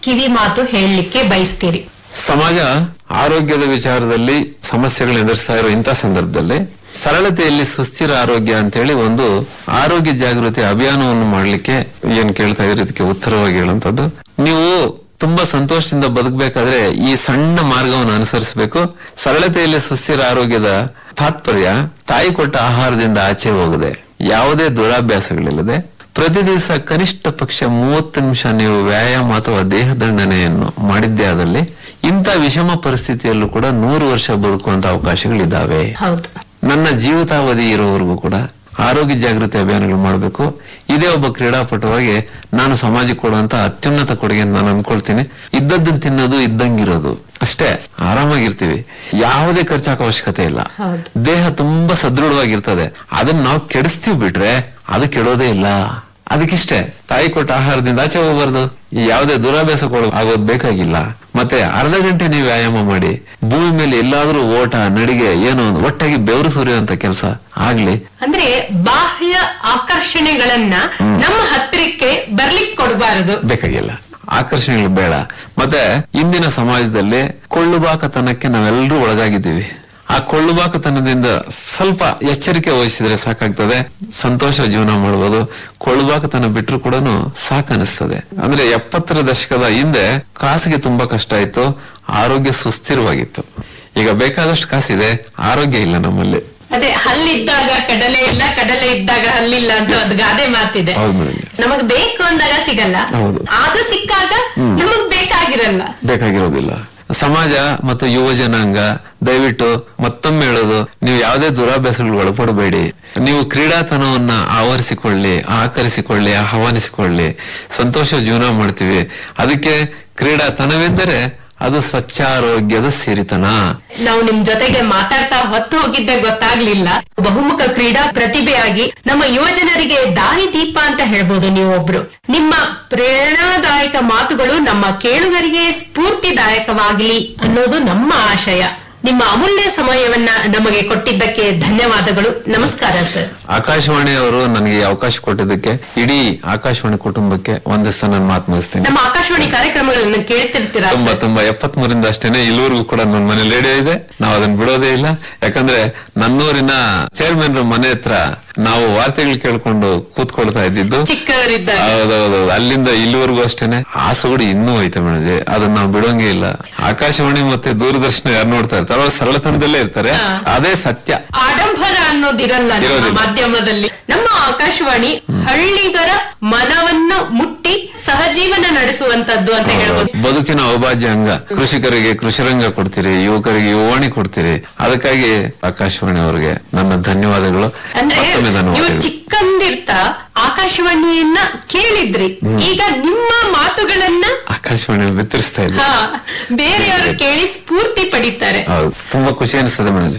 ಕಿವಿ ಮಾತು ಹೇಳಲಿಕ್ಕೆ ಬಯಸ್ತೀರಿ ಸಮಾಜ ಆರೋಗ್ಯದ ವಿಚಾರದಲ್ಲಿ ಸಮಸ್ಯೆಗಳು ಎದುರಿಸ್ತಾ ಇರೋ ಇಂಥ ಸಂದರ್ಭದಲ್ಲಿ ಸರಳತೆಯಲ್ಲಿ ಸುಸ್ಥಿರ ಆರೋಗ್ಯ ಅಂತೇಳಿ ಒಂದು ಆರೋಗ್ಯ ಜಾಗೃತಿ ಅಭಿಯಾನವನ್ನು ಮಾಡ್ಲಿಕ್ಕೆ ಏನ್ ಕೇಳ್ತಾ ಇದ್ರೆ ಇದಕ್ಕೆ ಉತ್ತರವಾಗಿ ಹೇಳುವಂತದ್ದು ನೀವು ತುಂಬಾ ಸಂತೋಷದಿಂದ ಬದುಕಬೇಕಾದ್ರೆ ಈ ಸಣ್ಣ ಮಾರ್ಗವನ್ನು ಅನುಸರಿಸಬೇಕು ಸರಳತೆಯಲ್ಲಿ ಸುಸ್ಥಿರ ಆರೋಗ್ಯದ ತಾತ್ಪರ್ಯ ತಾಯಿ ಕೊಟ್ಟ ಆಹಾರದಿಂದ ಆಚೆ ಹೋಗದೆ ಯಾವುದೇ ದುರಾಭ್ಯಾಸಗಳಿಲ್ಲದೆ ಪ್ರತಿ ದಿವಸ ಕನಿಷ್ಠ ಪಕ್ಷ ಮೂವತ್ತು ನಿಮಿಷ ನೀವು ವ್ಯಾಯಾಮ ಅಥವಾ ದೇಹದಂಡನೆಯನ್ನು ಮಾಡಿದ್ದೇ ಆದಲ್ಲಿ ಇಂಥ ವಿಷಮ ಪರಿಸ್ಥಿತಿಯಲ್ಲೂ ಕೂಡ ನೂರು ವರ್ಷ ಬದುಕುವಂತ ಅವಕಾಶಗಳಿದ್ದಾವೆ ಹೌದು ನನ್ನ ಜೀವಿತಾವಧಿ ಇರೋವರೆಗೂ ಕೂಡ ಆರೋಗ್ಯ ಜಾಗೃತಿ ಅಭಿಯಾನಗಳು ಮಾಡಬೇಕು ಇದೇ ಒಬ್ಬ ಕ್ರೀಡಾಪಟುವಾಗಿ ನಾನು ಸಮಾಜಕ್ಕೆ ಕೊಡುವಂತ ಅತ್ಯುನ್ನತ ಕೊಡುಗೆ ಅಂತ ನಾನು ಅನ್ಕೊಳ್ತೀನಿ ಇದ್ದದ್ದನ್ನ ತಿನ್ನೋದು ಇದ್ದಂಗಿರೋದು ಅಷ್ಟೇ ಆರಾಮಾಗಿರ್ತೀವಿ ಯಾವುದೇ ಖರ್ಚಾಕ ಅವಶ್ಯಕತೆ ಇಲ್ಲ ಹೌದು. ದೇಹ ತುಂಬಾ ಸದೃಢವಾಗಿರ್ತದೆ ಅದನ್ನ ನಾವು ಕೆಡಿಸ್ತೀವಿ ಬಿಟ್ರೆ ಅದು ಕೆಡೋದೇ ಇಲ್ಲ ಅದಕ್ಕಿಷ್ಟೇ ತಾಯಿ ಕೊಟ್ಟ ಆಹಾರದಿಂದ ಆಚೆ ಹೋಗ್ಬಾರ್ದು ಯಾವುದೇ ದುರಾಭ್ಯಾಸ ಕೊಡೋ ಆಗೋದ್ ಬೇಕಾಗಿಲ್ಲ ಮತ್ತೆ ಅರ್ಧ ಗಂಟೆ ನೀವು ವ್ಯಾಯಾಮ ಮಾಡಿ ಭೂಮಿ ಮೇಲೆ ಎಲ್ಲಾದ್ರೂ ಓಟ ನಡಿಗೆ ಏನೋ ಒಂದು ಒಟ್ಟಾಗಿ ಬೆವರು ಸುರಿಯುವಂತ ಕೆಲಸ ಆಗ್ಲಿ ಅಂದ್ರೆ ಬಾಹ್ಯ ಆಕರ್ಷಣೆಗಳನ್ನ ನಮ್ಮ ಹತ್ತಿರಕ್ಕೆ ಬರ್ಲಿಕ್ಕೆ ಕೊಡಬಾರದು ಬೇಕಾಗಿಲ್ಲ ಆಕರ್ಷಣೆಗಳು ಬೇಡ ಮತ್ತೆ ಇಂದಿನ ಸಮಾಜದಲ್ಲಿ ಕೊಳ್ಳುಬಾಕತನಕ್ಕೆ ನಾವೆಲ್ಲರೂ ಒಳಗಾಗಿದ್ದೀವಿ ಆ ಕೊಳ್ಳುಬಾಕತನದಿಂದ ಸ್ವಲ್ಪ ಎಚ್ಚರಿಕೆ ವಹಿಸಿದ್ರೆ ಸಾಕಾಗ್ತದೆ ಸಂತೋಷ ಜೀವನ ಮಾಡಬಹುದು ಕೊಳ್ಳುಬಾಕತನ ಬಿಟ್ಟರು ಕೂಡ ಸಾಕನಿಸ್ತದೆ ಅಂದ್ರೆ ಎಪ್ಪತ್ತರ ದಶಕದ ಹಿಂದೆ ಕಾಸಿಗೆ ತುಂಬಾ ಕಷ್ಟ ಇತ್ತು ಆರೋಗ್ಯ ಸುಸ್ಥಿರವಾಗಿತ್ತು ಈಗ ಬೇಕಾದಷ್ಟು ಕಾಸಿದೆ ಆರೋಗ್ಯ ಇಲ್ಲ ನಮ್ಮಲ್ಲಿ ಅದೇ ಹಲ್ಲಿದ್ದಾಗ ಕಡಲೆ ಇಲ್ಲ ಕಡಲೆ ಇದ್ದಾಗ ಹಲ್ಲಿಲ್ಲ ಅಂತ ಒಂದು ಗಾದೆ ಮಾತಿದೆ ಹೌದು ಮೇಡಮ್ ನಮಗ್ ಬೇಕು ಅಂದಾಗ ಸಿಗಲ್ಲ ಹೌದು. ಅದು ಸಿಕ್ಕಾಗ ನಮಗ್ ಬೇಕಾಗಿರಲ್ಲ ಬೇಕಾಗಿರೋದಿಲ್ಲ ಸಮಾಜ ಮತ್ತು ಯುವ ಜನಾಂಗ ದಯವಿಟ್ಟು ಮತ್ತೊಮ್ಮೆ ಹೇಳೋದು ನೀವು ಯಾವುದೇ ದುರಾಭ್ಯಾಸಗಳು ಒಳಪಡಬೇಡಿ ನೀವು ಕ್ರೀಡಾತನವನ್ನ ಆವರಿಸಿಕೊಳ್ಳಿ ಆಕರಿಸಿಕೊಳ್ಳಿ ಆಹ್ವಾನಿಸಿಕೊಳ್ಳಿ ಸಂತೋಷ ಜೀವನ ಮಾಡ್ತೀವಿ ಅದಕ್ಕೆ ಕ್ರೀಡಾತನವೆಂದರೆ ಅದು ಸ್ವಚ್ಛಾರೋಗ್ಯದ ಸಿರಿತನ ನಾವು ನಿಮ್ ಜೊತೆಗೆ ಮಾತಾಡ್ತಾ ಹೊತ್ತು ಹೋಗಿದ್ದೆ ಗೊತ್ತಾಗ್ಲಿಲ್ಲ ಬಹುಮುಖ ಕ್ರೀಡಾ ಪ್ರತಿಭೆಯಾಗಿ ನಮ್ಮ ಯುವಜನರಿಗೆ ದಾರಿ ದೀಪ ಅಂತ ಹೇಳ್ಬೋದು ನೀವೊಬ್ರು ನಿಮ್ಮ ಪ್ರೇರಣಾದಾಯಕ ಮಾತುಗಳು ನಮ್ಮ ಕೇಳುಗರಿಗೆ ಸ್ಫೂರ್ತಿದಾಯಕವಾಗಲಿ ಅನ್ನೋದು ನಮ್ಮ ಆಶಯ ನಿಮ್ಮ ಅಮೂಲ್ಯ ಸಮಯವನ್ನ ನಮಗೆ ಕೊಟ್ಟಿದ್ದಕ್ಕೆ ಧನ್ಯವಾದಗಳು ನಮಸ್ಕಾರ ಸರ್ ಆಕಾಶವಾಣಿಯವರು ನನಗೆ ಈ ಅವಕಾಶ ಕೊಟ್ಟಿದ್ದಕ್ಕೆ ಇಡೀ ಆಕಾಶವಾಣಿ ಕುಟುಂಬಕ್ಕೆ ಒಂದಿಸ್ತ ನಾನು ಮಾತು ಮುಗಿಸ್ತೀನಿ ನಮ್ಮ ಆಕಾಶವಾಣಿ ಕಾರ್ಯಕ್ರಮಗಳನ್ನು ಕೇಳ್ತಿರ್ತೀರಾ ತುಂಬಾ ಸರ್ ತುಂಬಾ ಎಪ್ಪತ್ ಮೂರಿಂದ ಅಷ್ಟೇನೆ ಇಲ್ಲಿವರೆಗೂ ಕೂಡ ನನ್ನ ಮನೆ ರೇಡಿಯೋ ಇದೆ ನಾವು ಅದನ್ನ ಬಿಡೋದೇ ಇಲ್ಲ ಯಾಕಂದ್ರೆ ನನ್ನೂರಿನ ಚೇರ್ಮನ್ ಮನೆ ಹತ್ರ ನಾವು ವಾರ್ತೆಗಳು ಕೇಳ್ಕೊಂಡು ಕೂತ್ಕೊಳ್ತಾ ಇದ್ದಿದ್ದು ಚಿಕ್ಕವರಿದ್ದಾಗ ಹೌದೌದು ಅಲ್ಲಿಂದ ಇಲ್ಲಿವರೆಗೂ ಅಷ್ಟೇನೆ ಆ ಸೋಡಿ ಇನ್ನೂ ಐತೆ ಮೇಡಮ್ ಅದನ್ನ ನಾವು ಬಿಡೋಂಗೇ ಇಲ್ಲ ಆಕಾಶವಾಣಿ ಮತ್ತೆ ದೂರದರ್ಶನ ಯಾರು ನೋಡ್ತಾ ಇರ್ತಾರೋ ಅವ್ರು ಸರಳತನದಲ್ಲೇ ಇರ್ತಾರೆ ಹಾ. ಅದೇ ಸತ್ಯ ಆಡಂಬರ ಅನ್ನೋದಿರಲ್ಲ ನಮ್ಮ ಇರೋದಿಲ್ಲ. ಮಾಧ್ಯಮದಲ್ಲಿ ನಮ್ಮ ಆಕಾಶವಾಣಿ ಹಳ್ಳಿಗರ ಮನವನ್ನು ಮುಟ್ಟಿ ಸಹಜೀವನ ನಡೆಸುವಂತದ್ದು ಅಂತ ಹೇಳ್ಬೋದು ಬದುಕಿನ ಅವಿಭಾಜ್ಯ ಅಂಗ ಕೃಷಿಕರಿಗೆ ಕೃಷಿರಂಗ ಕೊಡ್ತೀರಿ ಯುವಕರಿಗೆ ಯುವಾಣಿ ಕೊಡ್ತೀರಿ ಅದಕ್ಕಾಗಿ ಆಕಾಶವಾಣಿ ಅವರಿಗೆ ನನ್ನ ಧನ್ಯವಾದಗಳು ಅಂದ್ರೆ ಮತ್ತೊಮ್ಮೆ ನೀವು ಧನ್ಯವಾದಗಳು ಚಿಕ್ಕಂದಿರ್ತ ಆಕಾಶವಾಣಿಯನ್ನ ಕೇಳಿದ್ರಿ ಈಗ ನಿಮ್ಮ ಮಾತುಗಳನ್ನ ಆಕಾಶವಾಣಿ ಬಿತ್ತರಿಸ್ತಾ ಇದ್ದೆ ಹಾ ಬೇರೆಯವರು ಕೇಳಿ ಸ್ಫೂರ್ತಿ ಪಡಿತಾರೆ ಹೌದು ತುಂಬಾ ಖುಷಿ ಅನಿಸ್ತದೆ ಮೇಡಮ್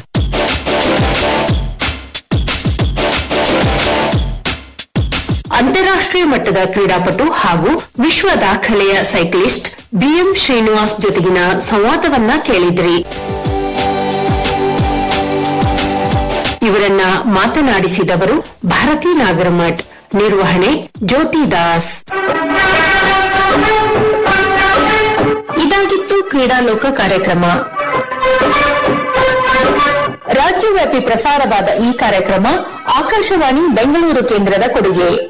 ಅಂತಾರಾಷ್ಟ್ರೀಯ ಮಟ್ಟದ ಕ್ರೀಡಾಪಟು ಹಾಗೂ ವಿಶ್ವ ದಾಖಲೆಯ ಸೈಕ್ಲಿಸ್ಟ್ ಬಿಎಂ ಶ್ರೀನಿವಾಸ್ ಜೊತೆಗಿನ ಸಂವಾದವನ್ನ ಕೇಳಿದ್ರಿ ಇವರನ್ನ ಮಾತನಾಡಿಸಿದವರು ಭಾರತಿ ನಾಗರಮಠ್ ನಿರ್ವಹಣೆ ಜ್ಯೋತಿ ದಾಸ್ ಇದಾಗಿತ್ತು ಕ್ರೀಡಾಲೋಕ ಕಾರ್ಯಕ್ರಮ ರಾಜ್ಯವ್ಯಾಪಿ ಪ್ರಸಾರವಾದ ಈ ಕಾರ್ಯಕ್ರಮ ಆಕಾಶವಾಣಿ ಬೆಂಗಳೂರು ಕೇಂದ್ರದ ಕೊಡುಗೆ